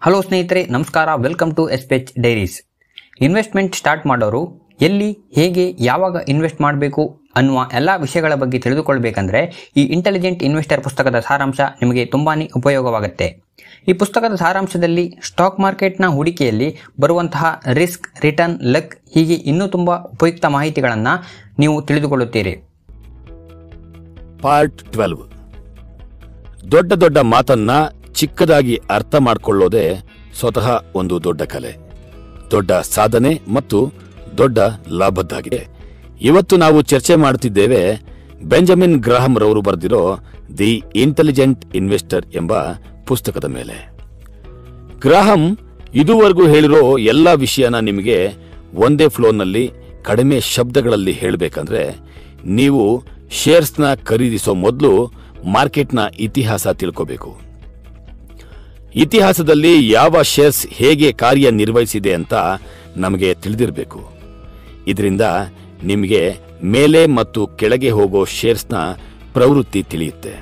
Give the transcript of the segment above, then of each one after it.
Hello ಸ್ನೇಹಿತರೆ ನಮಸ್ಕಾರ welcome to S P H diaries investment start ಮಾಡೋರು ಎಲ್ಲಿ ಹೇಗೆ ಯಾವಾಗ ಇನ್ವೆಸ್ಟ್ ಮಾಡಬೇಕು ಅನ್ನುವ ಎಲ್ಲ ವಿಷಯಗಳ ಬಗ್ಗೆ ತಿಳಿದುಕೊಳ್ಬೇಕಂದ್ರೆ ಈ ಇಂಟೆಲಿಜೆಂಟ್ ಇನ್ವೆಸ್ಟರ್ ಪುಸ್ತಕದ ಸಾರಾಂಶ ನಿಮಗೆ ತುಂಬಾನೇ ಉಪಯೋಗವಾಗುತ್ತೆ ಈ ಪುಸ್ತಕದ ಸಾರಾಂಶದಲ್ಲಿ ಸ್ಟಾಕ್ ಮಾರ್ಕೆಟ್ನ ಹೂಡಿಕೆಯಲ್ಲಿ ಬರುವಂತಹ ರಿಸ್ಕ್ ರಿಟರ್ನ್ ಲಕ್ ಹೀಗೆ ಇನ್ನೂ ತುಂಬ ಉಪಯುಕ್ತ ಮಾಹಿತಿಗಳನ್ನು ನೀವು ತಿಳಿದುಕೊಳ್ಳುತ್ತೀರಿ ಪಾರ್ಟ್ ಟ್ವೆಲ್ವ್ ದೊಡ್ಡ ದೊಡ್ಡ ಮಾತನ್ನ ಚಿಕ್ಕದಾಗಿ ಅರ್ಥ ಮಾಡ್ಕೊಳ್ಳೋದೇ ಸ್ವತಃ ಒಂದು ದೊಡ್ಡ ಕಲೆ ದೊಡ್ಡ ಸಾಧನೆ ಮತ್ತು ದೊಡ್ಡ ಲಾಭದ್ದಾಗಿದೆ ಇವತ್ತು ನಾವು ಚರ್ಚೆ ಮಾಡುತ್ತಿದ್ದೇವೆ ಬೆಂಜಮಿನ್ ಗ್ರಾಹಂ ರವರು ಬರೆದಿರೋ ದಿ ಇಂಟೆಲಿಜೆಂಟ್ ಇನ್ವೆಸ್ಟರ್ ಎಂಬ ಪುಸ್ತಕದ ಮೇಲೆ ಗ್ರಾಹಂ ಇದುವರೆಗೂ ಹೇಳಿರೋ ಎಲ್ಲ ವಿಷಯನ ನಿಮಗೆ ಒಂದೇ ಫ್ಲೋನಲ್ಲಿ ಕಡಿಮೆ ಶಬ್ದಗಳಲ್ಲಿ ಹೇಳಬೇಕಂದ್ರೆ ನೀವು ಶೇರ್ಸ್ನ ಖರೀದಿಸೋ ಮೊದಲು ಮಾರ್ಕೆಟ್ನ ಇತಿಹಾಸ ತಿಳ್ಕೋಬೇಕು ಇತಿಹಾಸದಲ್ಲಿ ಯಾವ ಶೇರ್ಸ್ ಹೇಗೆ ಕಾರ್ಯನಿರ್ವಹಿಸಿದೆ ಅಂತ ನಮಗೆ ತಿಳಿದಿರಬೇಕು ಇದರಿಂದ ನಿಮಗೆ ಮೇಲೆ ಮತ್ತು ಕೆಳಗೆ ಹೋಗೋ ಶೇರ್ಸ್ನ ಪ್ರವೃತ್ತಿ ತಿಳಿಯುತ್ತೆ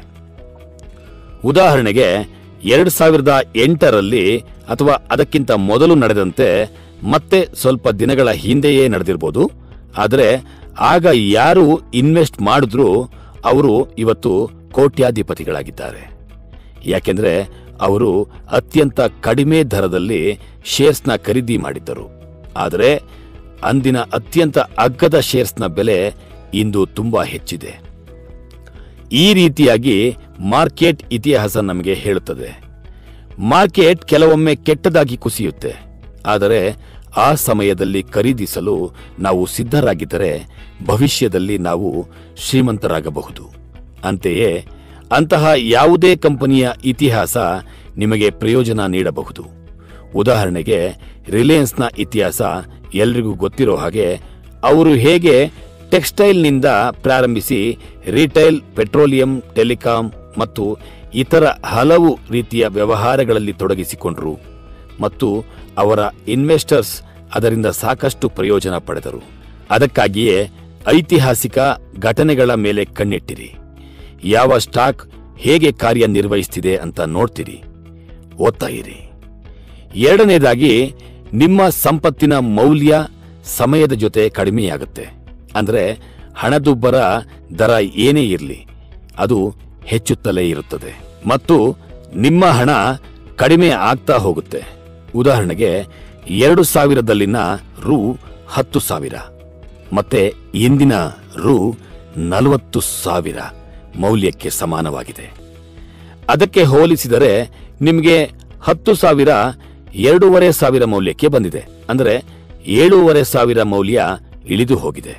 ಉದಾಹರಣೆಗೆ ಎರಡು ಸಾವಿರದ ಎಂಟರಲ್ಲಿ ಅಥವಾ ಅದಕ್ಕಿಂತ ಮೊದಲು ನಡೆದಂತೆ ಮತ್ತೆ ಸ್ವಲ್ಪ ದಿನಗಳ ಹಿಂದೆಯೇ ನಡೆದಿರ್ಬೋದು ಆದರೆ ಆಗ ಯಾರು ಇನ್ವೆಸ್ಟ್ ಮಾಡಿದ್ರೂ ಅವರು ಇವತ್ತು ಕೋಟ್ಯಾಧಿಪತಿಗಳಾಗಿದ್ದಾರೆ ಯಾಕೆಂದ್ರೆ ಅವರು ಅತ್ಯಂತ ಕಡಿಮೆ ದರದಲ್ಲಿ ಶೇರ್ಸ್ನ ಖರೀದಿ ಮಾಡಿದ್ದರು ಆದರೆ ಅಂದಿನ ಅತ್ಯಂತ ಅಗ್ಗದ ಶೇರ್ಸ್ನ ಬೆಲೆ ಇಂದು ತುಂಬಾ ಹೆಚ್ಚಿದೆ ಈ ರೀತಿಯಾಗಿ ಮಾರ್ಕೆಟ್ ಇತಿಹಾಸ ನಮಗೆ ಹೇಳುತ್ತದೆ ಮಾರ್ಕೆಟ್ ಕೆಲವೊಮ್ಮೆ ಕೆಟ್ಟದಾಗಿ ಕುಸಿಯುತ್ತೆ ಆದರೆ ಆ ಸಮಯದಲ್ಲಿ ಖರೀದಿಸಲು ನಾವು ಸಿದ್ಧರಾಗಿದ್ದರೆ ಭವಿಷ್ಯದಲ್ಲಿ ನಾವು ಶ್ರೀಮಂತರಾಗಬಹುದು ಅಂತೆಯೇ ಅಂತಹ ಯಾವುದೇ ಕಂಪನಿಯ ಇತಿಹಾಸ ನಿಮಗೆ ಪ್ರಯೋಜನ ನೀಡಬಹುದು ಉದಾಹರಣೆಗೆ ರಿಲಯನ್ಸ್ನ ಇತಿಹಾಸ ಎಲ್ರಿಗೂ ಗೊತ್ತಿರೋ ಹಾಗೆ ಅವರು ಹೇಗೆ ಟೆಕ್ಸ್ಟೈಲ್ನಿಂದ ಪ್ರಾರಂಭಿಸಿ ರಿಟೈಲ್ ಪೆಟ್ರೋಲಿಯಂ ಟೆಲಿಕಾಂ ಮತ್ತು ಇತರ ಹಲವು ರೀತಿಯ ವ್ಯವಹಾರಗಳಲ್ಲಿ ತೊಡಗಿಸಿಕೊಂಡರು ಮತ್ತು ಅವರ ಇನ್ವೆಸ್ಟರ್ಸ್ ಅದರಿಂದ ಸಾಕಷ್ಟು ಪ್ರಯೋಜನ ಪಡೆದರು ಅದಕ್ಕಾಗಿಯೇ ಐತಿಹಾಸಿಕ ಘಟನೆಗಳ ಮೇಲೆ ಕಣ್ಣಿಟ್ಟಿರಿ ಯಾವ ಸ್ಟಾಕ್ ಹೇಗೆ ಕಾರ್ಯನಿರ್ವಹಿಸ್ತಿದೆ ಅಂತ ನೋಡ್ತೀರಿ ಓದ್ತಾ ಇರಿ ಎರಡನೇದಾಗಿ ನಿಮ್ಮ ಸಂಪತ್ತಿನ ಮೌಲ್ಯ ಸಮಯದ ಜೊತೆ ಕಡಿಮೆಯಾಗುತ್ತೆ ಅಂದ್ರೆ ಹಣದುಬ್ಬರ ದರ ಏನೇ ಇರಲಿ ಅದು ಹೆಚ್ಚುತ್ತಲೇ ಇರುತ್ತದೆ ಮತ್ತು ನಿಮ್ಮ ಹಣ ಕಡಿಮೆ ಆಗ್ತಾ ಹೋಗುತ್ತೆ ಉದಾಹರಣೆಗೆ ಎರಡು ಸಾವಿರದಲ್ಲಿನ ರು ಹತ್ತು ಸಾವಿರ ಮತ್ತೆ ಇಂದಿನ ರು ನಲವತ್ತು ಸಾವಿರ ಮೌಲ್ಯಕ್ಕೆ ಸಮಾನವಾಗಿದೆ ಅದಕ್ಕೆ ಹೋಲಿಸಿದರೆ ನಿಮಗೆ ಹತ್ತು ಸಾವಿರ ಎರಡೂವರೆ ಸಾವಿರ ಮೌಲ್ಯಕ್ಕೆ ಬಂದಿದೆ ಅಂದರೆ ಏಳೂವರೆ ಸಾವಿರ ಮೌಲ್ಯ ಇಳಿದು ಹೋಗಿದೆ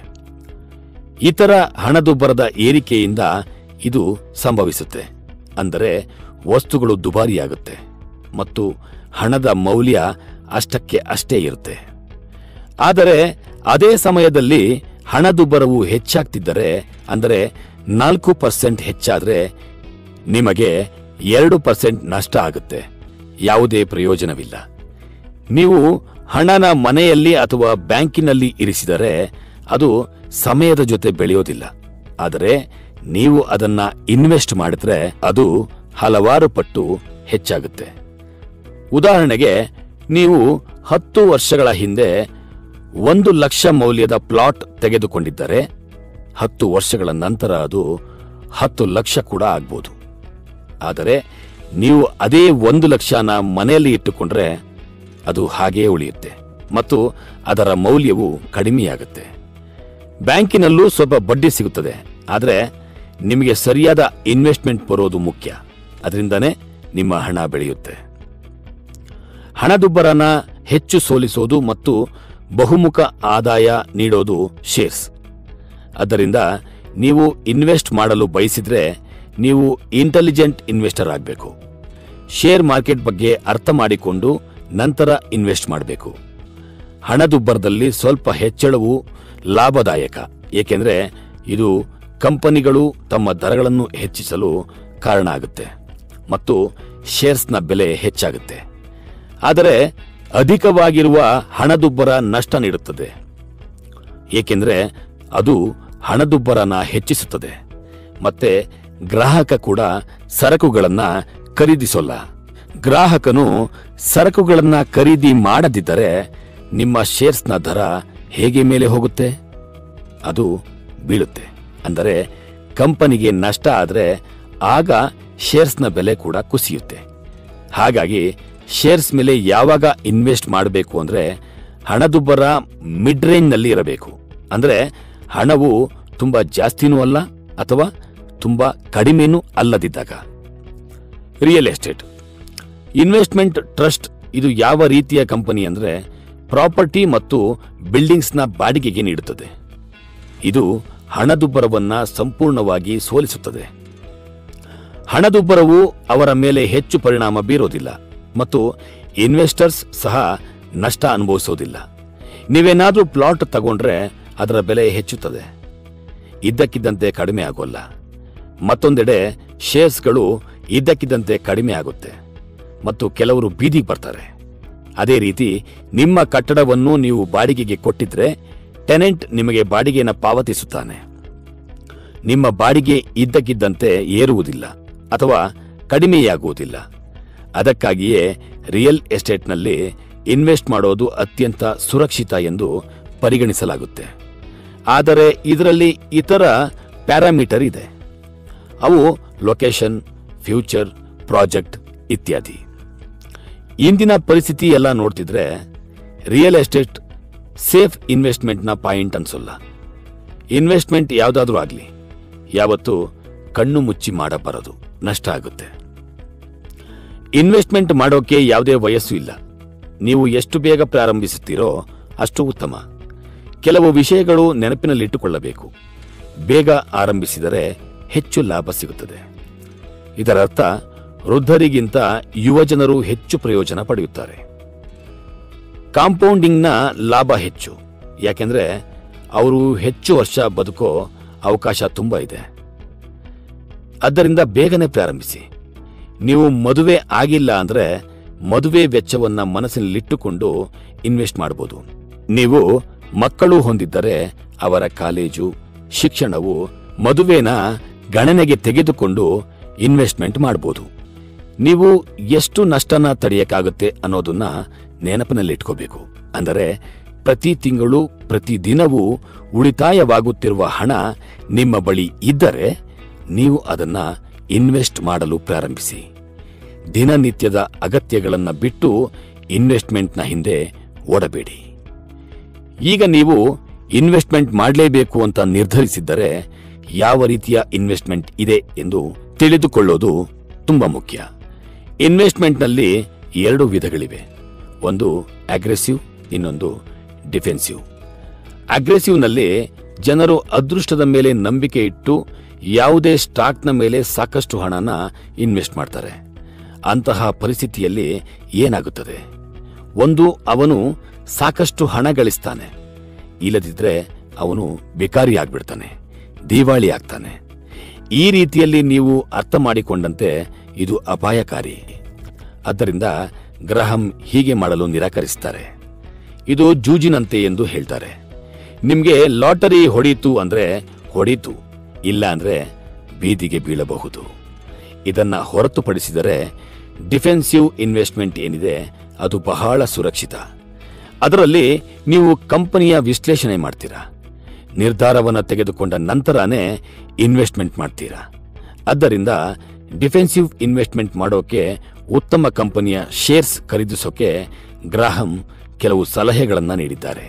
ಇತರ ಹಣದುಬ್ಬರದ ಏರಿಕೆಯಿಂದ ಇದು ಸಂಭವಿಸುತ್ತೆ ಅಂದರೆ ವಸ್ತುಗಳು ದುಬಾರಿಯಾಗುತ್ತೆ ಮತ್ತು ಹಣದ ಮೌಲ್ಯ ಅಷ್ಟಕ್ಕೆ ಅಷ್ಟೇ ಇರುತ್ತೆ ಆದರೆ ಅದೇ ಸಮಯದಲ್ಲಿ ಹಣದುಬ್ಬರವು ಹೆಚ್ಚಾಗ್ತಿದ್ದರೆ ಅಂದರೆ ನಾಲ್ಕು ಪರ್ಸೆಂಟ್ ಹೆಚ್ಚಾದರೆ ನಿಮಗೆ ಎರಡು ಪರ್ಸೆಂಟ್ ನಷ್ಟ ಆಗುತ್ತೆ ಯಾವುದೇ ಪ್ರಯೋಜನವಿಲ್ಲ ನೀವು ಹಣನ ಮನೆಯಲ್ಲಿ ಅಥವಾ ಬ್ಯಾಂಕಿನಲ್ಲಿ ಇರಿಸಿದರೆ ಅದು ಸಮಯದ ಜೊತೆ ಬೆಳೆಯೋದಿಲ್ಲ ಆದರೆ ನೀವು ಅದನ್ನ ಇನ್ವೆಸ್ಟ್ ಮಾಡಿದ್ರೆ ಅದು ಹಲವಾರು ಪಟ್ಟು ಹೆಚ್ಚಾಗುತ್ತೆ ಉದಾಹರಣೆಗೆ ನೀವು ಹತ್ತು ವರ್ಷಗಳ ಹಿಂದೆ ಒಂದು ಲಕ್ಷ ಮೌಲ್ಯದ ಪ್ಲಾಟ್ ತೆಗೆದುಕೊಂಡಿದ್ದರೆ ಹತ್ತು ವರ್ಷಗಳ ನಂತರ ಅದು ಹತ್ತು ಲಕ್ಷ ಕೂಡ ಆಗ್ಬೋದು ಆದರೆ ನೀವು ಅದೇ ಒಂದು ಲಕ್ಷನ ಮನೆಯಲ್ಲಿ ಇಟ್ಟುಕೊಂಡ್ರೆ ಅದು ಹಾಗೇ ಉಳಿಯುತ್ತೆ ಮತ್ತು ಅದರ ಮೌಲ್ಯವು ಕಡಿಮೆಯಾಗುತ್ತೆ ಬ್ಯಾಂಕಿನಲ್ಲೂ ಸ್ವಲ್ಪ ಬಡ್ಡಿ ಸಿಗುತ್ತದೆ ಆದರೆ ನಿಮಗೆ ಸರಿಯಾದ ಇನ್ವೆಸ್ಟ್ಮೆಂಟ್ ಬರೋದು ಮುಖ್ಯ ಅದರಿಂದನೇ ನಿಮ್ಮ ಹಣ ಬೆಳೆಯುತ್ತೆ ಹಣದುಬ್ಬರನ ಹೆಚ್ಚು ಸೋಲಿಸೋದು ಮತ್ತು ಬಹುಮುಖ ಆದಾಯ ನೀಡೋದು ಶೇರ್ಸ್ ಆದ್ದರಿಂದ ನೀವು ಇನ್ವೆಸ್ಟ್ ಮಾಡಲು ಬಯಸಿದ್ರೆ ನೀವು ಇಂಟೆಲಿಜೆಂಟ್ ಇನ್ವೆಸ್ಟರ್ ಆಗಬೇಕು ಶೇರ್ ಮಾರ್ಕೆಟ್ ಬಗ್ಗೆ ಅರ್ಥ ಮಾಡಿಕೊಂಡು ನಂತರ ಇನ್ವೆಸ್ಟ್ ಮಾಡಬೇಕು ಹಣದುಬ್ಬರದಲ್ಲಿ ಸ್ವಲ್ಪ ಹೆಚ್ಚಳವು ಲಾಭದಾಯಕ ಏಕೆಂದರೆ ಇದು ಕಂಪನಿಗಳು ತಮ್ಮ ದರಗಳನ್ನು ಹೆಚ್ಚಿಸಲು ಕಾರಣ ಆಗುತ್ತೆ ಮತ್ತು ಶೇರ್ಸ್ನ ಬೆಲೆ ಹೆಚ್ಚಾಗುತ್ತೆ ಆದರೆ ಅಧಿಕವಾಗಿರುವ ಹಣದುಬ್ಬರ ನಷ್ಟ ನೀಡುತ್ತದೆ ಏಕೆಂದರೆ ಅದು ಹಣದುಬ್ಬರನ ಹೆಚ್ಚಿಸುತ್ತದೆ ಮತ್ತೆ ಗ್ರಾಹಕ ಕೂಡ ಸರಕುಗಳನ್ನ ಖರೀದಿಸೋಲ್ಲ ಗ್ರಾಹಕನು ಸರಕುಗಳನ್ನ ಖರೀದಿ ಮಾಡದಿದ್ದರೆ ನಿಮ್ಮ ಶೇರ್ಸ್ನ ದರ ಹೇಗೆ ಮೇಲೆ ಹೋಗುತ್ತೆ ಅದು ಬೀಳುತ್ತೆ ಅಂದರೆ ಕಂಪನಿಗೆ ನಷ್ಟ ಆದರೆ ಆಗ ಶೇರ್ಸ್ನ ಬೆಲೆ ಕೂಡ ಕುಸಿಯುತ್ತೆ ಹಾಗಾಗಿ ಶೇರ್ಸ್ ಮೇಲೆ ಯಾವಾಗ ಇನ್ವೆಸ್ಟ್ ಮಾಡಬೇಕು ಅಂದರೆ ಹಣದುಬ್ಬರ ಮಿಡ್ ರೇಂಜ್ನಲ್ಲಿ ಇರಬೇಕು ಅಂದರೆ ಹಣವು ತುಂಬ ಜಾಸ್ತಿನೂ ಅಲ್ಲ ಅಥವಾ ತುಂಬ ಕಡಿಮೆನೂ ಅಲ್ಲದಿದ್ದಾಗ ರಿಯಲ್ ಎಸ್ಟೇಟ್ ಇನ್ವೆಸ್ಟ್ಮೆಂಟ್ ಟ್ರಸ್ಟ್ ಇದು ಯಾವ ರೀತಿಯ ಕಂಪನಿ ಅಂದರೆ ಪ್ರಾಪರ್ಟಿ ಮತ್ತು ಬಿಲ್ಡಿಂಗ್ಸ್ನ ಬಾಡಿಗೆಗೆ ನೀಡುತ್ತದೆ ಇದು ಹಣದುಬ್ಬರವನ್ನ ಸಂಪೂರ್ಣವಾಗಿ ಸೋಲಿಸುತ್ತದೆ ಹಣದುಬ್ಬರವು ಅವರ ಮೇಲೆ ಹೆಚ್ಚು ಪರಿಣಾಮ ಬೀರೋದಿಲ್ಲ ಮತ್ತು ಇನ್ವೆಸ್ಟರ್ಸ್ ಸಹ ನಷ್ಟ ಅನುಭವಿಸೋದಿಲ್ಲ ನೀವೇನಾದ್ರೂ ಪ್ಲಾಟ್ ತಗೊಂಡ್ರೆ ಅದರ ಬೆಲೆ ಹೆಚ್ಚುತ್ತದೆ ಇದ್ದಕ್ಕಿದ್ದಂತೆ ಕಡಿಮೆ ಆಗೋಲ್ಲ ಮತ್ತೊಂದೆಡೆ ಶೇರ್ಸ್ಗಳು ಇದ್ದಕ್ಕಿದ್ದಂತೆ ಕಡಿಮೆ ಆಗುತ್ತೆ ಮತ್ತು ಕೆಲವರು ಬೀದಿಗೆ ಬರ್ತಾರೆ ಅದೇ ರೀತಿ ನಿಮ್ಮ ಕಟ್ಟಡವನ್ನು ನೀವು ಬಾಡಿಗೆಗೆ ಕೊಟ್ಟಿದ್ರೆ ಟೆನೆಂಟ್ ನಿಮಗೆ ಬಾಡಿಗೆಯನ್ನು ಪಾವತಿಸುತ್ತಾನೆ ನಿಮ್ಮ ಬಾಡಿಗೆ ಇದ್ದಕ್ಕಿದ್ದಂತೆ ಏರುವುದಿಲ್ಲ ಅಥವಾ ಕಡಿಮೆಯಾಗುವುದಿಲ್ಲ ಅದಕ್ಕಾಗಿಯೇ ರಿಯಲ್ ಎಸ್ಟೇಟ್ನಲ್ಲಿ ಇನ್ವೆಸ್ಟ್ ಮಾಡೋದು ಅತ್ಯಂತ ಸುರಕ್ಷಿತ ಎಂದು ಪರಿಗಣಿಸಲಾಗುತ್ತೆ ಆದರೆ ಇದರಲ್ಲಿ ಇತರ ಪ್ಯಾರಾಮೀಟರ್ ಇದೆ ಅವು ಲೊಕೇಶನ್ ಫ್ಯೂಚರ್ ಪ್ರಾಜೆಕ್ಟ್ ಇತ್ಯಾದಿ ಇಂದಿನ ಪರಿಸ್ಥಿತಿ ಎಲ್ಲ ನೋಡ್ತಿದ್ರೆ ರಿಯಲ್ ಎಸ್ಟೇಟ್ ಸೇಫ್ ಇನ್ವೆಸ್ಟ್ಮೆಂಟ್ನ ಪಾಯಿಂಟ್ ಅನ್ಸೋಲ್ಲ ಇನ್ವೆಸ್ಟ್ಮೆಂಟ್ ಯಾವುದಾದ್ರೂ ಆಗಲಿ ಯಾವತ್ತು ಕಣ್ಣು ಮುಚ್ಚಿ ಮಾಡಬಾರದು ನಷ್ಟ ಆಗುತ್ತೆ ಇನ್ವೆಸ್ಟ್ಮೆಂಟ್ ಮಾಡೋಕೆ ಯಾವುದೇ ವಯಸ್ಸು ಇಲ್ಲ ನೀವು ಎಷ್ಟು ಬೇಗ ಪ್ರಾರಂಭಿಸುತ್ತೀರೋ ಅಷ್ಟು ಉತ್ತಮ ಕೆಲವು ವಿಷಯಗಳು ನೆನಪಿನಲ್ಲಿಟ್ಟುಕೊಳ್ಳಬೇಕು ಬೇಗ ಆರಂಭಿಸಿದರೆ ಹೆಚ್ಚು ಲಾಭ ಸಿಗುತ್ತದೆ ಇದರರ್ಥ ವೃದ್ಧರಿಗಿಂತ ಯುವಜನರು ಹೆಚ್ಚು ಪ್ರಯೋಜನ ಪಡೆಯುತ್ತಾರೆ ಕಾಂಪೌಂಡಿಂಗ್ನ ಲಾಭ ಹೆಚ್ಚು ಯಾಕೆಂದ್ರೆ ಅವರು ಹೆಚ್ಚು ವರ್ಷ ಬದುಕೋ ಅವಕಾಶ ತುಂಬ ಇದೆ ಆದ್ದರಿಂದ ಬೇಗನೆ ಪ್ರಾರಂಭಿಸಿ ನೀವು ಮದುವೆ ಆಗಿಲ್ಲ ಅಂದ್ರೆ ಮದುವೆ ವೆಚ್ಚವನ್ನ ಮನಸ್ಸಿನಲ್ಲಿಟ್ಟುಕೊಂಡು ಇನ್ವೆಸ್ಟ್ ಮಾಡಬಹುದು ನೀವು ಮಕ್ಕಳು ಹೊಂದಿದ್ದರೆ ಅವರ ಕಾಲೇಜು ಶಿಕ್ಷಣವು ಮದುವೆನ ಗಣನೆಗೆ ತೆಗೆದುಕೊಂಡು ಇನ್ವೆಸ್ಟ್ಮೆಂಟ್ ಮಾಡಬಹುದು ನೀವು ಎಷ್ಟು ನಷ್ಟನ ತಡೆಯಕ್ಕಾಗುತ್ತೆ ಅನ್ನೋದನ್ನ ನೆನಪಿನಲ್ಲಿಟ್ಕೋಬೇಕು ಅಂದರೆ ಪ್ರತಿ ತಿಂಗಳು ಪ್ರತಿ ದಿನವೂ ಉಳಿತಾಯವಾಗುತ್ತಿರುವ ಹಣ ನಿಮ್ಮ ಬಳಿ ಇದ್ದರೆ ನೀವು ಅದನ್ನ ಇನ್ವೆಸ್ಟ್ ಮಾಡಲು ಪ್ರಾರಂಭಿಸಿ ದಿನನಿತ್ಯದ ಅಗತ್ಯಗಳನ್ನ ಬಿಟ್ಟು ಇನ್ವೆಸ್ಟ್ಮೆಂಟ್ನ ಹಿಂದೆ ಓಡಬೇಡಿ ಈಗ ನೀವು ಇನ್ವೆಸ್ಟ್ಮೆಂಟ್ ಮಾಡಲೇಬೇಕು ಅಂತ ನಿರ್ಧರಿಸಿದ್ದರೆ ಯಾವ ರೀತಿಯ ಇನ್ವೆಸ್ಟ್ಮೆಂಟ್ ಇದೆ ಎಂದು ತಿಳಿದುಕೊಳ್ಳೋದು ತುಂಬಾ ಮುಖ್ಯ ಇನ್ವೆಸ್ಟ್ಮೆಂಟ್ನಲ್ಲಿ ಎರಡು ವಿಧಗಳಿವೆ ಒಂದು ಅಗ್ರೆಸಿವ್ ಇನ್ನೊಂದು ಡಿಫೆನ್ಸಿವ್ ಅಗ್ರೆಸಿವ್ನಲ್ಲಿ ಜನರು ಅದೃಷ್ಟದ ಮೇಲೆ ನಂಬಿಕೆ ಇಟ್ಟು ಯಾವುದೇ ಸ್ಟಾಕ್ನ ಮೇಲೆ ಸಾಕಷ್ಟು ಹಣನ ಇನ್ವೆಸ್ಟ್ ಮಾಡ್ತಾರೆ ಅಂತಹ ಪರಿಸ್ಥಿತಿಯಲ್ಲಿ ಏನಾಗುತ್ತದೆ ಒಂದು ಅವನು ಸಾಕಷ್ಟು ಹಣ ಗಳಿಸ್ತಾನೆ ಇಲ್ಲದಿದ್ರೆ ಅವನು ಭಿಕಾರಿ ಆಗ್ಬಿಡ್ತಾನೆ ದಿವಾಳಿ ಆಗ್ತಾನೆ ಈ ರೀತಿಯಲ್ಲಿ ನೀವು ಅರ್ಥ ಮಾಡಿಕೊಂಡಂತೆ ಇದು ಅಪಾಯಕಾರಿ ಆದ್ದರಿಂದ ಗ್ರಹಂ ಹೀಗೆ ಮಾಡಲು ನಿರಾಕರಿಸುತ್ತಾರೆ ಇದು ಜೂಜಿನಂತೆ ಎಂದು ಹೇಳ್ತಾರೆ ನಿಮ್ಗೆ ಲಾಟರಿ ಹೊಡೀತು ಅಂದ್ರೆ ಹೊಡೀತು ಇಲ್ಲ ಅಂದ್ರೆ ಬೀದಿಗೆ ಬೀಳಬಹುದು ಇದನ್ನ ಹೊರತುಪಡಿಸಿದರೆ ಡಿಫೆನ್ಸಿವ್ ಇನ್ವೆಸ್ಟ್ಮೆಂಟ್ ಏನಿದೆ ಅದು ಬಹಳ ಸುರಕ್ಷಿತ ಅದರಲ್ಲಿ ನೀವು ಕಂಪನಿಯ ವಿಶ್ಲೇಷಣೆ ಮಾಡ್ತೀರಾ ನಿರ್ಧಾರವನ್ನು ತೆಗೆದುಕೊಂಡ ನಂತರನೇ ಇನ್ವೆಸ್ಟ್ಮೆಂಟ್ ಮಾಡ್ತೀರಾ ಆದ್ದರಿಂದ ಡಿಫೆನ್ಸಿವ್ ಇನ್ವೆಸ್ಟ್ಮೆಂಟ್ ಮಾಡೋಕೆ ಉತ್ತಮ ಕಂಪನಿಯ ಶೇರ್ಸ್ ಖರೀದಿಸೋಕೆ ಗ್ರಾಹಂ ಕೆಲವು ಸಲಹೆಗಳನ್ನು ನೀಡಿದ್ದಾರೆ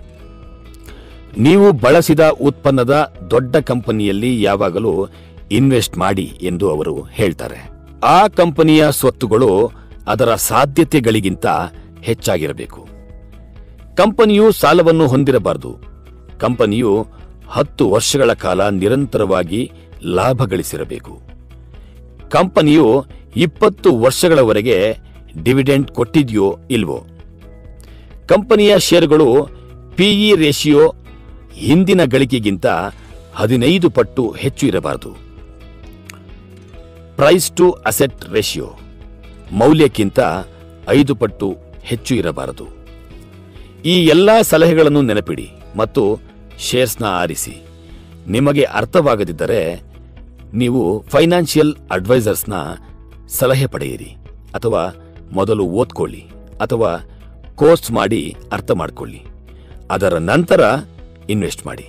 ನೀವು ಬಳಸಿದ ಉತ್ಪನ್ನದ ದೊಡ್ಡ ಕಂಪನಿಯಲ್ಲಿ ಯಾವಾಗಲೂ ಇನ್ವೆಸ್ಟ್ ಮಾಡಿ ಎಂದು ಅವರು ಹೇಳ್ತಾರೆ ಆ ಕಂಪನಿಯ ಸ್ವತ್ತುಗಳು ಅದರ ಸಾಧ್ಯತೆಗಳಿಗಿಂತ ಹೆಚ್ಚಾಗಿರಬೇಕು ಕಂಪನಿಯು ಸಾಲವನ್ನು ಹೊಂದಿರಬಾರದು ಕಂಪನಿಯು ಹತ್ತು ವರ್ಷಗಳ ಕಾಲ ನಿರಂತರವಾಗಿ ಲಾಭ ಗಳಿಸಿರಬೇಕು ಕಂಪನಿಯು ಇಪ್ಪತ್ತು ವರ್ಷಗಳವರೆಗೆ ಡಿವಿಡೆಂಡ್ ಕೊಟ್ಟಿದೆಯೋ ಇಲ್ವೋ ಕಂಪನಿಯ ಷೇರುಗಳು ಪಿಇ ರೇಷಿಯೋ ಹಿಂದಿನ ಗಳಿಕೆಗಿಂತ ಹದಿನೈದು ಪಟ್ಟು ಹೆಚ್ಚು ಇರಬಾರದು ಪ್ರೈಸ್ ಟು ಅಸೆಟ್ ರೇಷಿಯೋ ಮೌಲ್ಯಕ್ಕಿಂತ ಐದು ಪಟ್ಟು ಹೆಚ್ಚು ಇರಬಾರದು ಈ ಎಲ್ಲ ಸಲಹೆಗಳನ್ನು ನೆನಪಿಡಿ ಮತ್ತು ಶೇರ್ಸ್ನ ಆರಿಸಿ ನಿಮಗೆ ಅರ್ಥವಾಗದಿದ್ದರೆ ನೀವು ಫೈನಾನ್ಷಿಯಲ್ ಅಡ್ವೈಸರ್ಸ್ನ ಸಲಹೆ ಪಡೆಯಿರಿ ಅಥವಾ ಮೊದಲು ಓದ್ಕೊಳ್ಳಿ ಅಥವಾ ಕೋರ್ಸ್ ಮಾಡಿ ಅರ್ಥ ಮಾಡ್ಕೊಳ್ಳಿ ಅದರ ನಂತರ ಇನ್ವೆಸ್ಟ್ ಮಾಡಿ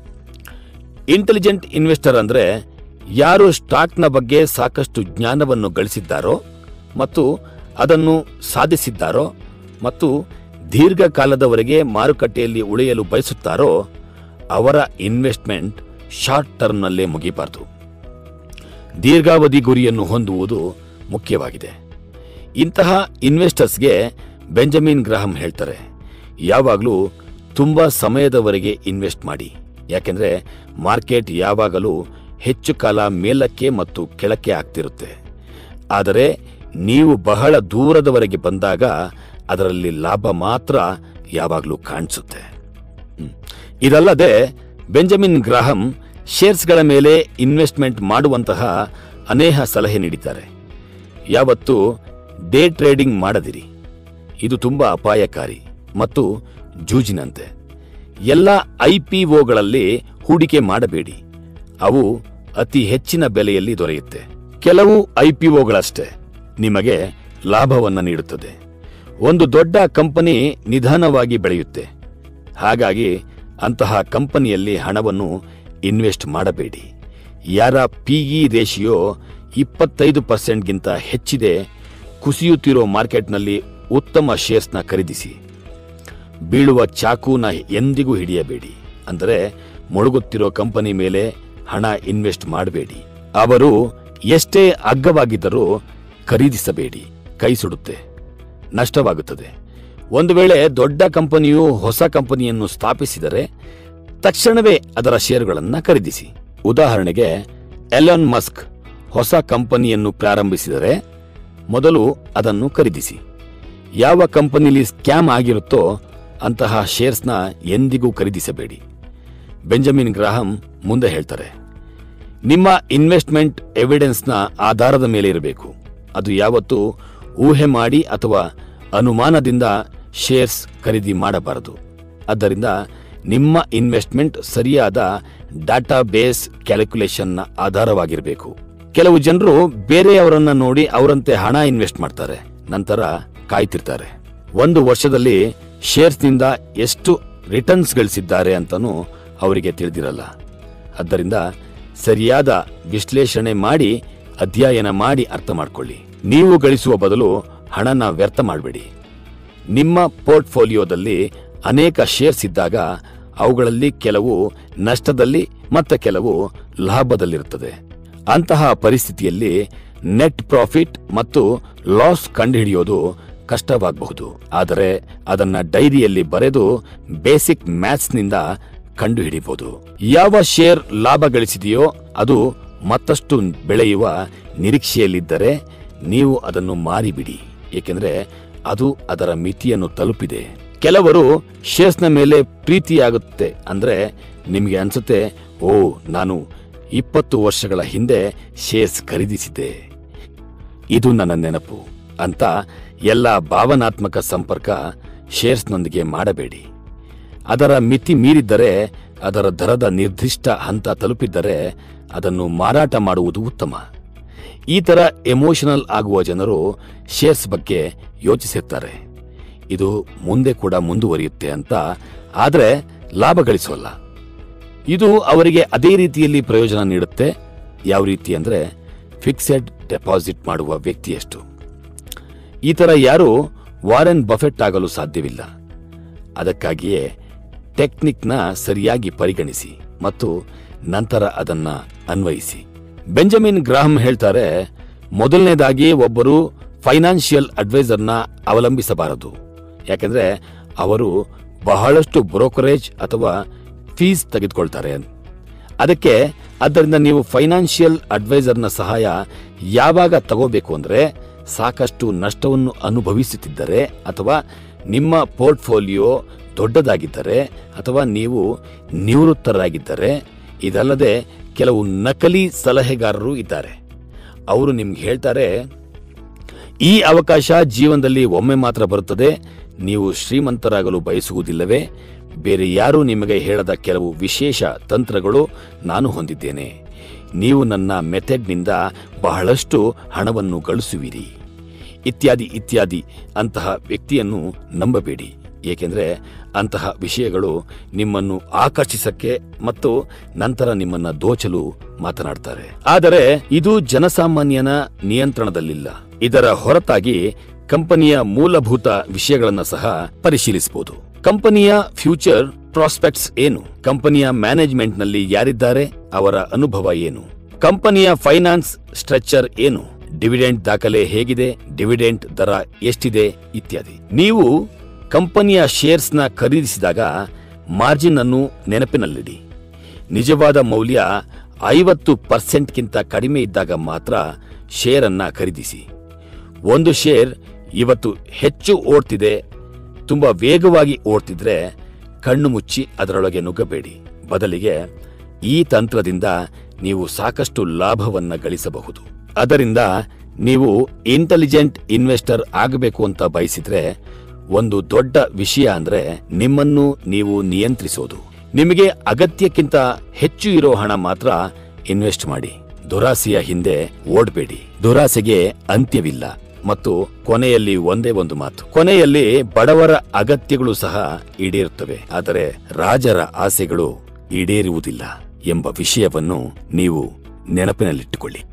ಇಂಟೆಲಿಜೆಂಟ್ ಇನ್ವೆಸ್ಟರ್ ಅಂದ್ರೆ ಯಾರು ಸ್ಟಾಕ್ನ ಬಗ್ಗೆ ಸಾಕಷ್ಟು ಜ್ಞಾನವನ್ನು ಗಳಿಸಿದ್ದಾರೋ ಮತ್ತು ಅದನ್ನು ಸಾಧಿಸಿದ್ದಾರೋ ಮತ್ತು ದೀರ್ಘಕಾಲದವರೆಗೆ ಮಾರುಕಟ್ಟೆಯಲ್ಲಿ ಉಳಿಯಲು ಬಯಸುತ್ತಾರೋ ಅವರ ಇನ್ವೆಸ್ಟ್ಮೆಂಟ್ ಶಾರ್ಟ್ ಟರ್ಮ್ನಲ್ಲೇ ಮುಗಿಬಾರದು ದೀರ್ಘಾವಧಿ ಗುರಿಯನ್ನು ಹೊಂದುವುದು ಮುಖ್ಯವಾಗಿದೆ ಇಂತಹ ಇನ್ವೆಸ್ಟರ್ಸ್ಗೆ ಬೆಂಜಮಿನ್ ಗ್ರಹಂ ಹೇಳ್ತಾರೆ ಯಾವಾಗಲೂ ತುಂಬ ಸಮಯದವರೆಗೆ ಇನ್ವೆಸ್ಟ್ ಮಾಡಿ ಯಾಕೆಂದ್ರೆ ಮಾರ್ಕೆಟ್ ಯಾವಾಗಲೂ ಹೆಚ್ಚು ಕಾಲ ಮೇಲಕ್ಕೆ ಮತ್ತು ಕೆಳಕ್ಕೆ ಆಗ್ತಿರುತ್ತೆ ಆದರೆ ನೀವು ಬಹಳ ದೂರದವರೆಗೆ ಬಂದಾಗ ಅದರಲ್ಲಿ ಲಾಭ ಮಾತ್ರ ಯಾವಾಗಲೂ ಕಾಣಿಸುತ್ತೆ ಹ್ಮ್. ಇದಲ್ಲದೆ ಬೆಂಜಮಿನ್ ಗ್ರಾಹಂ ಶೇರ್ಸ್ಗಳ ಮೇಲೆ ಇನ್ವೆಸ್ಟ್ಮೆಂಟ್ ಮಾಡುವಂತಹ ಅನೇಕ ಸಲಹೆ ನೀಡಿದ್ದಾರೆ ಯಾವತ್ತು ಡೇ ಟ್ರೇಡಿಂಗ್ ಮಾಡದಿರಿ ಇದು ತುಂಬಾ ಅಪಾಯಕಾರಿ ಮತ್ತು ಜೂಜಿನಂತೆ ಎಲ್ಲ ಐಪಿಒಗಳಲ್ಲಿ ಹೂಡಿಕೆ ಮಾಡಬೇಡಿ ಅವು ಅತಿ ಹೆಚ್ಚಿನ ಬೆಲೆಯಲ್ಲಿ ದೊರೆಯುತ್ತೆ ಕೆಲವು ಐಪಿಒಗಳಷ್ಟೇ ನಿಮಗೆ ಲಾಭವನ್ನ ನೀಡುತ್ತದೆ ಒಂದು ದೊಡ್ಡ ಕಂಪನಿ ನಿಧಾನವಾಗಿ ಬೆಳೆಯುತ್ತೆ ಹಾಗಾಗಿ ಅಂತಹ ಕಂಪನಿಯಲ್ಲಿ ಹಣವನ್ನು ಇನ್ವೆಸ್ಟ್ ಮಾಡಬೇಡಿ ಯಾರ ಪಿಇ ರೇಷಿಯೋ ಇಪ್ಪತ್ತೈದು ಪರ್ಸೆಂಟ್ಗಿಂತ ಹೆಚ್ಚಿದೆ ಕುಸಿಯುತ್ತಿರೋ ಮಾರ್ಕೆಟ್ನಲ್ಲಿ ಉತ್ತಮ ಶೇರ್ಸ್ನ ಖರೀದಿಸಿ ಬೀಳುವ ಚಾಕುನ ಎಂದಿಗೂ ಹಿಡಿಯಬೇಡಿ ಅಂದರೆ ಮುಳುಗುತ್ತಿರೋ ಕಂಪನಿ ಮೇಲೆ ಹಣ ಇನ್ವೆಸ್ಟ್ ಮಾಡಬೇಡಿ ಅವರು ಎಷ್ಟೇ ಅಗ್ಗವಾಗಿದ್ದರೂ ಖರೀದಿಸಬೇಡಿ ಕೈ ಸುಡುತ್ತೆ ನಷ್ಟವಾಗುತ್ತದೆ ಒಂದು ವೇಳೆ ದೊಡ್ಡ ಕಂಪನಿಯು ಹೊಸ ಕಂಪನಿಯನ್ನು ಸ್ಥಾಪಿಸಿದರೆ ತಕ್ಷಣವೇ ಅದರ ಷೇರುಗಳನ್ನು ಖರೀದಿಸಿ ಉದಾಹರಣೆಗೆ ಎಲಾನ್ ಮಸ್ಕ್ ಹೊಸ ಕಂಪನಿಯನ್ನು ಪ್ರಾರಂಭಿಸಿದರೆ ಮೊದಲು ಅದನ್ನು ಖರೀದಿಸಿ ಯಾವ ಕಂಪನಿಲಿ ಸ್ಕ್ಯಾಮ್ ಆಗಿರುತ್ತೋ ಅಂತಹ ಶೇರ್ಸ್ನ ಎಂದಿಗೂ ಖರೀದಿಸಬೇಡಿ ಬೆಂಜಮಿನ್ ಗ್ರಾಹಂ ಮುಂದೆ ಹೇಳ್ತಾರೆ ನಿಮ್ಮ ಇನ್ವೆಸ್ಟ್ಮೆಂಟ್ ಎವಿಡೆನ್ಸ್ನ ಆಧಾರದ ಮೇಲೆ ಇರಬೇಕು ಅದು ಯಾವತ್ತೂ ಊಹೆ ಮಾಡಿ ಅಥವಾ ಅನುಮಾನದಿಂದ ಶೇರ್ಸ್ ಖರೀದಿ ಮಾಡಬಾರದು ಆದ್ದರಿಂದ ನಿಮ್ಮ ಇನ್ವೆಸ್ಟ್ಮೆಂಟ್ ಸರಿಯಾದ ಡಾಟಾ ಬೇಸ್ ಕ್ಯಾಲ್ಕುಲೇಷನ್ನ ಆಧಾರವಾಗಿರಬೇಕು ಕೆಲವು ಜನರು ಬೇರೆಯವರನ್ನ ನೋಡಿ ಅವರಂತೆ ಹಣ ಇನ್ವೆಸ್ಟ್ ಮಾಡ್ತಾರೆ ನಂತರ ಕಾಯ್ತಿರ್ತಾರೆ ಒಂದು ವರ್ಷದಲ್ಲಿ ಶೇರ್ಸ್ನಿಂದ ಎಷ್ಟು ರಿಟರ್ನ್ಸ್ ಗಳಿಸಿದ್ದಾರೆ ಅಂತನೂ ಅವರಿಗೆ ತಿಳಿದಿರಲ್ಲ ಆದ್ದರಿಂದ ಸರಿಯಾದ ವಿಶ್ಲೇಷಣೆ ಮಾಡಿ ಅಧ್ಯಯನ ಮಾಡಿ ಅರ್ಥ ಮಾಡ್ಕೊಳ್ಳಿ ನೀವು ಗಳಿಸುವ ಬದಲು ಹಣನ ವ್ಯರ್ಥ ಮಾಡಬೇಡಿ ನಿಮ್ಮ ಪೋರ್ಟ್ಫೋಲಿಯೋದಲ್ಲಿ ಅನೇಕ ಶೇರ್ಸ್ ಇದ್ದಾಗ ಅವುಗಳಲ್ಲಿ ಕೆಲವು ನಷ್ಟದಲ್ಲಿ ಮತ್ತೆ ಕೆಲವು ಲಾಭದಲ್ಲಿರುತ್ತದೆ ಅಂತಹ ಪರಿಸ್ಥಿತಿಯಲ್ಲಿ ನೆಟ್ ಪ್ರಾಫಿಟ್ ಮತ್ತು ಲಾಸ್ ಕಂಡುಹಿಡಿಯೋದು ಕಷ್ಟವಾಗಬಹುದು ಆದರೆ ಅದನ್ನ ಡೈರಿಯಲ್ಲಿ ಬರೆದು ಬೇಸಿಕ್ ಮ್ಯಾಥ್ಸ್ನಿಂದ ಕಂಡುಹಿಡಿಯಬಹುದು ಯಾವ ಶೇರ್ ಲಾಭ ಗಳಿಸಿದೆಯೋ ಅದು ಮತ್ತಷ್ಟು ಬೆಳೆಯುವ ನಿರೀಕ್ಷೆಯಲ್ಲಿದ್ದರೆ ನೀವು ಅದನ್ನು ಮಾರಿಬಿಡಿ ಏಕೆಂದರೆ ಅದು ಅದರ ಮಿತಿಯನ್ನು ತಲುಪಿದೆ ಕೆಲವರು ಶೇರ್ಸ್ನ ಮೇಲೆ ಪ್ರೀತಿಯಾಗುತ್ತೆ ಅಂದ್ರೆ ನಿಮಗೆ ಅನ್ಸುತ್ತೆ ಓ ನಾನು ಇಪ್ಪತ್ತು ವರ್ಷಗಳ ಹಿಂದೆ ಶೇರ್ಸ್ ಖರೀದಿಸಿದ್ದೆ ಇದು ನನ್ನ ನೆನಪು ಅಂತ ಎಲ್ಲ ಭಾವನಾತ್ಮಕ ಸಂಪರ್ಕ ಶೇರ್ಸ್ನೊಂದಿಗೆ ಮಾಡಬೇಡಿ ಅದರ ಮಿತಿ ಮೀರಿದ್ದರೆ ಅದರ ದರದ ನಿರ್ದಿಷ್ಟ ಹಂತ ತಲುಪಿದ್ದರೆ ಅದನ್ನು ಮಾರಾಟ ಮಾಡುವುದು ಉತ್ತಮ ಈ ತರ ಎಮೋಷನಲ್ ಆಗುವ ಜನರು ಶೇರ್ಸ್ ಬಗ್ಗೆ ಯೋಚಿಸಿರ್ತಾರೆ ಇದು ಮುಂದೆ ಕೂಡ ಮುಂದುವರಿಯುತ್ತೆ ಅಂತ ಆದರೆ ಲಾಭ ಗಳಿಸೋಲ್ಲ ಇದು ಅವರಿಗೆ ಅದೇ ರೀತಿಯಲ್ಲಿ ಪ್ರಯೋಜನ ನೀಡುತ್ತೆ ಯಾವ ರೀತಿ ಅಂದ್ರೆ ಫಿಕ್ಸೆಡ್ ಡೆಪಾಸಿಟ್ ಮಾಡುವ ವ್ಯಕ್ತಿಯಷ್ಟು ಈ ತರ ಯಾರು ವಾರೆನ್ ಬಫೆಟ್ ಆಗಲು ಸಾಧ್ಯವಿಲ್ಲ ಅದಕ್ಕಾಗಿಯೇ ಟೆಕ್ನಿಕ್ನ ಸರಿಯಾಗಿ ಪರಿಗಣಿಸಿ ಮತ್ತು ನಂತರ ಅದನ್ನ ಅನ್ವಯಿಸಿ ಬೆಂಜಮಿನ್ ಗ್ರಾಹಂ ಹೇಳ್ತಾರೆ ಮೊದಲನೇದಾಗಿ ಒಬ್ಬರು ಫೈನಾನ್ಷಿಯಲ್ ಅಡ್ವೈಸರ್ನ ಅವಲಂಬಿಸಬಾರದು ಯಾಕೆಂದ್ರೆ ಅವರು ಬಹಳಷ್ಟು ಬ್ರೋಕರೇಜ್ ಅಥವಾ ಫೀಸ್ ತೆಗೆದುಕೊಳ್ತಾರೆ ಅದಕ್ಕೆ ಆದ್ದರಿಂದ ನೀವು ಫೈನಾನ್ಷಿಯಲ್ ಅಡ್ವೈಸರ್ನ ಸಹಾಯ ಯಾವಾಗ ತಗೋಬೇಕು ಅಂದ್ರೆ ಸಾಕಷ್ಟು ನಷ್ಟವನ್ನು ಅನುಭವಿಸುತ್ತಿದ್ದರೆ ಅಥವಾ ನಿಮ್ಮ ಪೋರ್ಟ್ಫೋಲಿಯೋ ದೊಡ್ಡದಾಗಿದ್ದರೆ ಅಥವಾ ನೀವು ನಿವೃತ್ತರಾಗಿದ್ದರೆ ಇದಲ್ಲದೆ ಕೆಲವು ನಕಲಿ ಸಲಹೆಗಾರರು ಇದ್ದಾರೆ ಅವರು ನಿಮ್ಗೆ ಹೇಳ್ತಾರೆ ಈ ಅವಕಾಶ ಜೀವನದಲ್ಲಿ ಒಮ್ಮೆ ಮಾತ್ರ ಬರುತ್ತದೆ ನೀವು ಶ್ರೀಮಂತರಾಗಲು ಬಯಸುವುದಿಲ್ಲವೇ ಬೇರೆ ಯಾರೂ ನಿಮಗೆ ಹೇಳದ ಕೆಲವು ವಿಶೇಷ ತಂತ್ರಗಳು ನಾನು ಹೊಂದಿದ್ದೇನೆ ನೀವು ನನ್ನ ಮೆಥಡ್ನಿಂದ ಬಹಳಷ್ಟು ಹಣವನ್ನು ಗಳಿಸುವಿರಿ ಇತ್ಯಾದಿ ಇತ್ಯಾದಿ ಅಂತಹ ವ್ಯಕ್ತಿಯನ್ನು ನಂಬಬೇಡಿ ಏಕೆಂದರೆ ಅಂತಹ ವಿಷಯಗಳು ನಿಮ್ಮನ್ನು ಆಕರ್ಷಿಸಕ್ಕೆ ಮತ್ತು ನಂತರ ನಿಮ್ಮನ್ನ ದೋಚಲು ಮಾತನಾಡ್ತಾರೆ ಆದರೆ ಇದು ಜನಸಾಮಾನ್ಯನ ನಿಯಂತ್ರಣದಲ್ಲಿಲ್ಲ ಇದರ ಹೊರತಾಗಿ ಕಂಪನಿಯ ಮೂಲಭೂತ ವಿಷಯಗಳನ್ನು ಸಹ ಪರಿಶೀಲಿಸಬಹುದು ಕಂಪನಿಯ ಫ್ಯೂಚರ್ ಪ್ರಾಸ್ಪೆಕ್ಟ್ಸ್ ಏನು ಕಂಪನಿಯ ಮ್ಯಾನೇಜ್ಮೆಂಟ್ನಲ್ಲಿ ಯಾರಿದ್ದಾರೆ ಅವರ ಅನುಭವ ಏನು ಕಂಪನಿಯ ಫೈನಾನ್ಸ್ ಸ್ಟ್ರಕ್ಚರ್ ಏನು ಡಿವಿಡೆಂಟ್ ದಾಖಲೆ ಹೇಗಿದೆ ಡಿವಿಡೆಂಟ್ ದರ ಎಷ್ಟಿದೆ ಇತ್ಯಾದಿ ನೀವು ಕಂಪನಿಯ ಶೇರ್ಸ್ನ ಖರೀದಿಸಿದಾಗ ಮಾರ್ಜಿನ್ ಅನ್ನು ನೆನಪಿನಲ್ಲಿಡಿ ನಿಜವಾದ ಮೌಲ್ಯ ಐವತ್ತು ಪರ್ಸೆಂಟ್ಗಿಂತ ಕಡಿಮೆ ಇದ್ದಾಗ ಮಾತ್ರ ಶೇರ್ ಅನ್ನ ಖರೀದಿಸಿ ಒಂದು ಶೇರ್ ಇವತ್ತು ಹೆಚ್ಚು ಓಡ್ತಿದೆ ತುಂಬಾ ವೇಗವಾಗಿ ಓಡ್ತಿದ್ರೆ ಕಣ್ಣು ಮುಚ್ಚಿ ಅದರೊಳಗೆ ನುಗ್ಗಬೇಡಿ ಬದಲಿಗೆ ಈ ತಂತ್ರದಿಂದ ನೀವು ಸಾಕಷ್ಟು ಲಾಭವನ್ನ ಗಳಿಸಬಹುದು ಅದರಿಂದ ನೀವು ಇಂಟೆಲಿಜೆಂಟ್ ಇನ್ವೆಸ್ಟರ್ ಆಗಬೇಕು ಅಂತ ಬಯಸಿದ್ರೆ ಒಂದು ದೊಡ್ಡ ವಿಷಯ ಅಂದ್ರೆ ನಿಮ್ಮನ್ನು ನೀವು ನಿಯಂತ್ರಿಸೋದು ನಿಮಗೆ ಅಗತ್ಯಕ್ಕಿಂತ ಹೆಚ್ಚು ಇರೋ ಹಣ ಮಾತ್ರ ಇನ್ವೆಸ್ಟ್ ಮಾಡಿ ದುರಾಸೆಯ ಹಿಂದೆ ಓಡಬೇಡಿ ದುರಾಸೆಗೆ ಅಂತ್ಯವಿಲ್ಲ ಮತ್ತು ಕೊನೆಯಲ್ಲಿ ಒಂದೇ ಒಂದು ಮಾತು ಕೊನೆಯಲ್ಲಿ ಬಡವರ ಅಗತ್ಯಗಳು ಸಹ ಈಡೇರುತ್ತವೆ ಆದರೆ ರಾಜರ ಆಸೆಗಳು ಈಡೇರುವುದಿಲ್ಲ ಎಂಬ ವಿಷಯವನ್ನು ನೀವು ನೆನಪಿನಲ್ಲಿಟ್ಟುಕೊಳ್ಳಿ